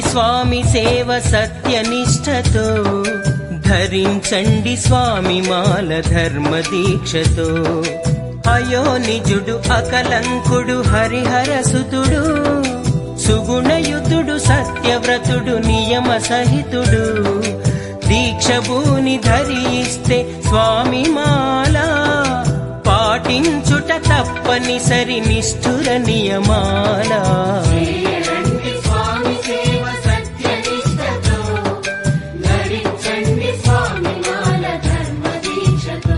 స్వామి సేవ సత్యనిష్టతో ధరించండి స్వామి మాల ధర్మ దీక్షతో అయో నిజుడు అకలంకుడు హరిహర సుతుడు సుగుణయుతుడు సత్యవ్రతుడు నియమ సహితుడు దీక్షభూని ధరిస్తే స్వామి మాల పాటించుట తప్పనిసరి నిష్ఠుర నియమాల చేయండి స్వామి సేవ సత్యనిష్టతో ధరించండి స్వామి మాల ధర్మ దీక్షతో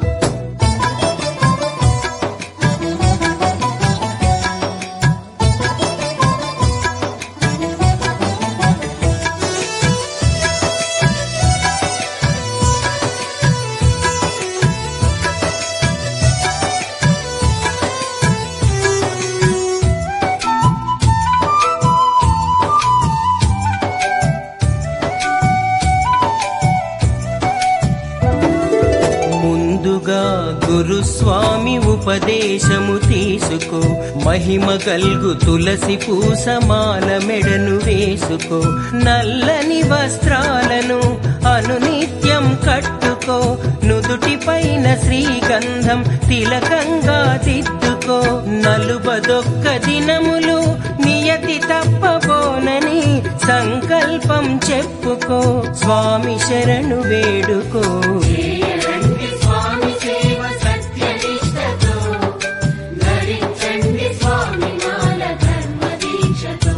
ముందుగా గురుస్వామి ఉపదేశము తీసుకో మహిమ గల్గు తులసి పూసమాల మెడను వేసుకో నల్లని వస్త్రాలను అనునిత్యం కట్టుకో నుదుటి పైన శ్రీగంధం తిలకంగా దిద్దుకో నలుబదొక్క దినములు నియతి తప్పబోనని సంకల్పం చెప్పుకో స్వామి శరణు వేడుకో చేయండి స్వామి సేవ సత్యనిష్టతో ధరించండి స్వామి మాల ధర్మ దీక్షతో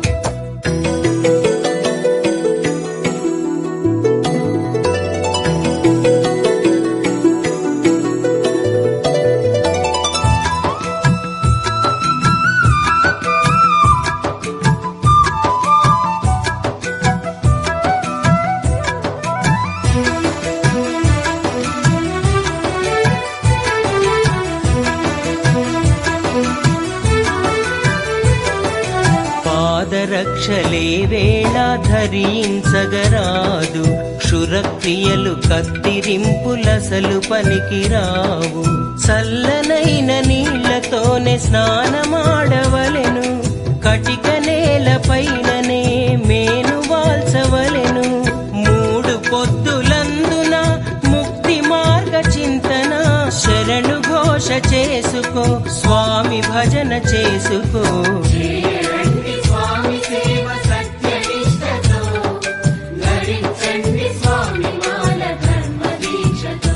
పాదరక్షలే వేళ ధరించగరాదు క్షురక్రియలు కత్తిరింపులసలు పనికిరావు చల్లనైన నీళ్లతోనే స్నానమాడవలెను కటిక నేల పైననే మేను వాల్చవలెను మూడు పొద్దులందున ముక్తి మార్గ చింతన శరణు ఘోష చేసుకో స్వామి భజన చేసుకో చేయండి స్వామి సేవ సత్యనిష్టతో ధరించండి స్వామి మాల ధర్మ దీక్షతో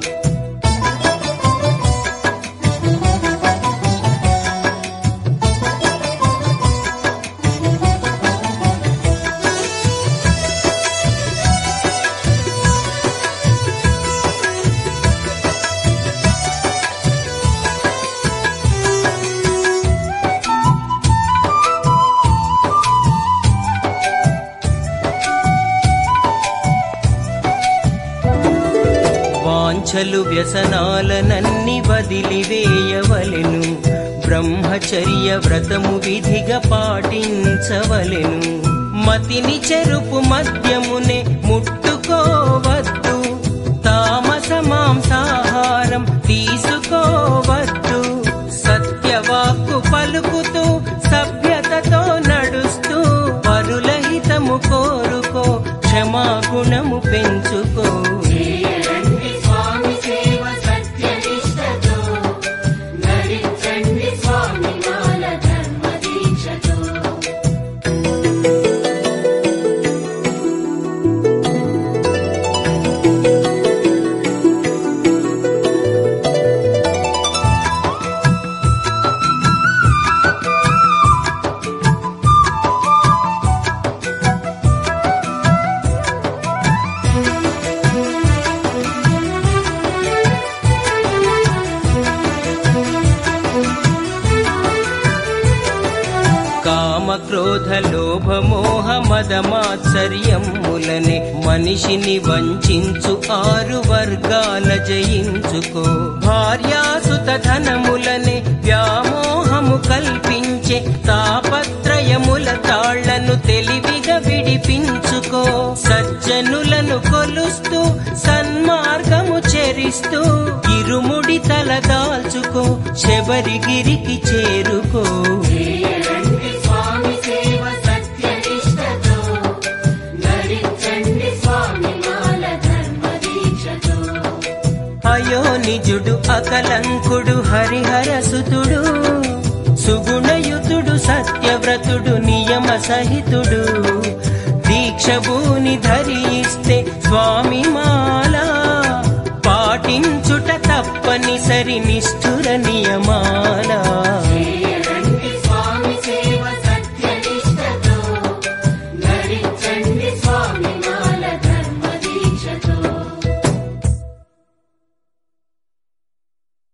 వాంఛలు వ్యసనాలనన్ని వదిలివేయవలెను బ్రహ్మచర్య వ్రతము విధిగా పాటించవలెను మతిని చెరుపు మద్యమునే ముట్టుకోవద్దు తామస మాంసాహారం తీసుకోవద్దు సత్యవాక్కు పలుకుతూ సభ్యతతో నడుస్తూ పరులహితము కోరుకో క్షమాగుణము పెంచుకో చేయండి స్వామి సేవ సత్యనిష్టతో ధరించండి స్వామి మాల ధర్మ దీక్షతో కామ క్రోధ లోభ మోహ మద మాత్సర్యములనే మనిషిని వంచించు ఆరు వర్గాల జయించుకో భార్యాసుత ధనములనే వ్యామోహము కల్పించే తాపత్రయముల తాళ్లను తెలివిగా విడిపించుకో సజ్జనులను కొలుస్తూ సన్మార్గము చెరిస్తూ ఇరుముడి తల దాల్చుకో శబరిగిరికి చేరుకో చేయండి స్వామి సేవ సత్యనిష్టతో నిజుడు అకలంకుడు హరిహరసుతుడు సుగుణయుతుడు సత్యవ్రతుడు నియమ సహితుడు దీక్షభూని ధరిస్తే స్వామి మాల పాటించుట తప్పనిసరి నిష్ఠుర నియమాల